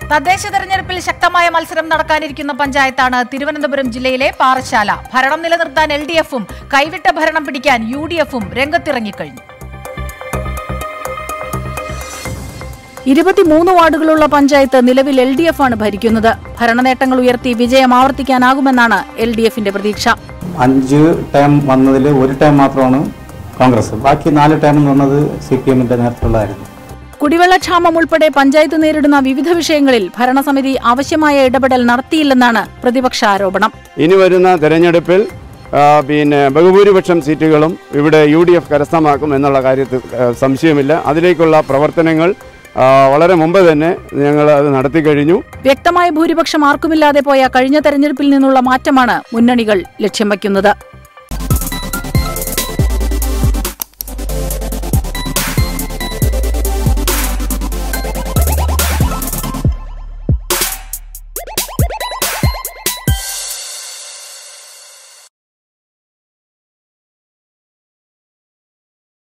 തദ്ദേശ തെരഞ്ഞെടുപ്പിൽ ശക്തമായ മത്സരം നടക്കാനിരിക്കുന്ന പഞ്ചായത്താണ് തിരുവനന്തപുരം ജില്ലയിലെ പാറശാല ഭരണം നിലനിർത്താൻ എൽ ഡി എഫും കൈവിട്ട ഭരണം പിടിക്കാൻ യു ഡി എഫും രംഗത്തിറങ്ങിക്കഴിഞ്ഞു ഇരുപത്തിമൂന്ന് വാർഡുകളുള്ള പഞ്ചായത്ത് നിലവിൽ എൽ ഡി എഫ് ആണ് ഭരിക്കുന്നത് ഭരണനേട്ടങ്ങൾ ഉയർത്തി വിജയം ആവർത്തിക്കാനാകുമെന്നാണ് എൽ ഡി എഫിന്റെ പ്രതീക്ഷ അഞ്ച് ടൈം വന്നതിൽ ഒരു ടൈം മാത്രമാണ് കോൺഗ്രസ് ബാക്കി നാല് ടൈം എന്ന് പറഞ്ഞത് സി പി എമ്മിന്റെ നേതൃത്വമുള്ളതായിരുന്നു കുടിവെള്ളക്ഷാമം ഉൾപ്പെടെ പഞ്ചായത്ത് നേരിടുന്ന വിവിധ വിഷയങ്ങളിൽ ഭരണസമിതി ആവശ്യമായ ഇടപെടൽ നടത്തിയില്ലെന്നാണ് പ്രതിപക്ഷ ആരോപണം ഇനി വരുന്ന തെരഞ്ഞെടുപ്പിൽ ആ, പിന്നെ ബഹുഭൂരിപക്ഷം സീറ്റുകളും ഇവിടെ യു ഡി എഫ് കരസ്ഥമാക്കും എന്നുള്ള കാര്യത്തിൽ ആ, സംശയമില്ല അതിലേക്കുള്ള പ്രവർത്തനങ്ങൾ ആ, വളരെ മുമ്പ് തന്നെ ഞങ്ങൾ അത് നടത്തി കഴിഞ്ഞു വ്യക്തമായ ഭൂരിപക്ഷം ആർക്കുമില്ലാതെ പോയ കഴിഞ്ഞ തെരഞ്ഞെടുപ്പിൽ നിന്നുള്ള മാറ്റമാണ് മുന്നണികൾ ലക്ഷ്യം വയ്ക്കുന്നത്